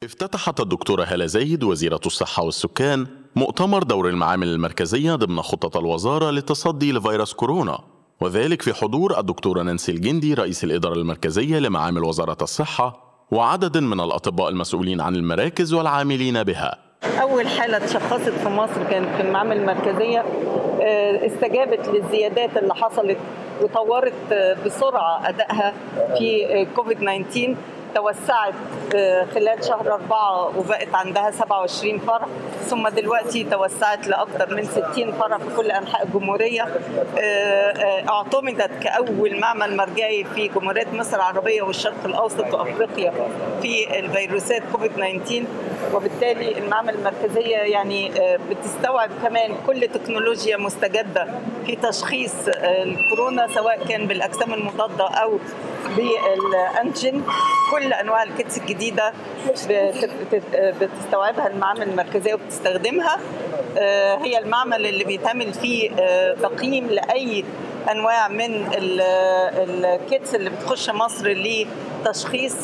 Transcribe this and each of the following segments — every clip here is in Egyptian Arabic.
افتتحت الدكتورة هالة زايد وزيرة الصحة والسكان مؤتمر دور المعامل المركزية ضمن خطة الوزارة للتصدي لفيروس كورونا وذلك في حضور الدكتورة نانسي الجندي رئيس الإدارة المركزية لمعامل وزارة الصحة وعدد من الأطباء المسؤولين عن المراكز والعاملين بها أول حالة اتشخصت في مصر كانت في المعامل المركزية استجابت للزيادات اللي حصلت وطورت بسرعة أدائها في كوفيد 19 توسعت خلال شهر أربعة وبقت عندها 27 فرع ثم دلوقتي توسعت لأكثر من 60 فرع في كل أنحاء الجمهورية اعتمدت كأول معمل مرجعي في جمهورية مصر العربية والشرق الأوسط وأفريقيا في الفيروسات كوفيد 19 وبالتالي المعمل المركزية يعني بتستوعب كمان كل تكنولوجيا مستجدة في تشخيص الكورونا سواء كان بالأجسام المضادة أو بالأنجين كل انواع الكيتس الجديده بتستوعبها المعامل المركزيه وبتستخدمها هي المعمل اللي بيتعمل فيه تقييم لاي انواع من الكيتس اللي بتخش مصر لتشخيص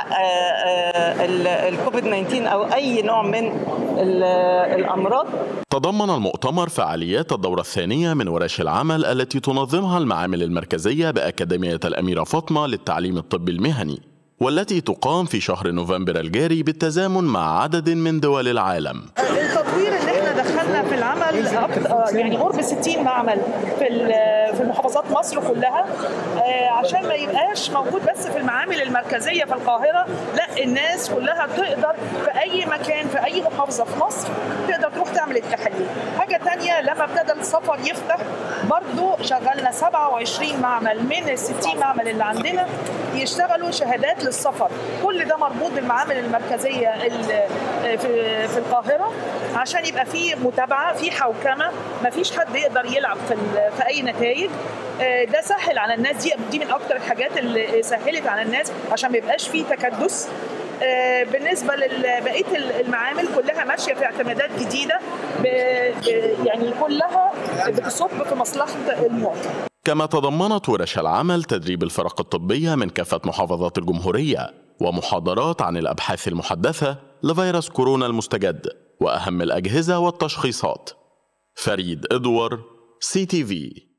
الكوفيد 19 او اي نوع من الامراض تضمن المؤتمر فعاليات الدورة الثانية من ورش العمل التي تنظمها المعامل المركزية بأكاديمية الأميرة فاطمة للتعليم الطبي المهني والتي تقام في شهر نوفمبر الجاري بالتزامن مع عدد من دول العالم التطوير اللي احنا دخلنا في العمل يعني قرب 60 معمل في في محافظات مصر كلها عشان ما يبقاش موجود بس في المعامل المركزيه في القاهره لا الناس كلها تقدر في اي مكان في اي محافظه في مصر تقدر تروح تعمل التحاليل حاجه تانية لما ابتدى السفر يفتح برضو شغلنا 27 معمل من ال 60 معمل اللي عندنا يشتغلوا شهادات للسفر كل ده مربوط بالمعامل المركزيه في في القاهره عشان يبقى في متابعه في حوكمه ما فيش حد يقدر يلعب في, في اي نتائج ده سهل على الناس دي دي من اكتر الحاجات اللي سهلت على الناس عشان ما يبقاش في تكدس بالنسبه لبقيه المعامل كلها ماشيه في اعتمادات جديده يعني كلها بتصب في مصلحه المواطن كما تضمنت ورش العمل تدريب الفرق الطبية من كافة محافظات الجمهورية ومحاضرات عن الأبحاث المحدثة لفيروس كورونا المستجد وأهم الأجهزة والتشخيصات فريد إدوار سي تي في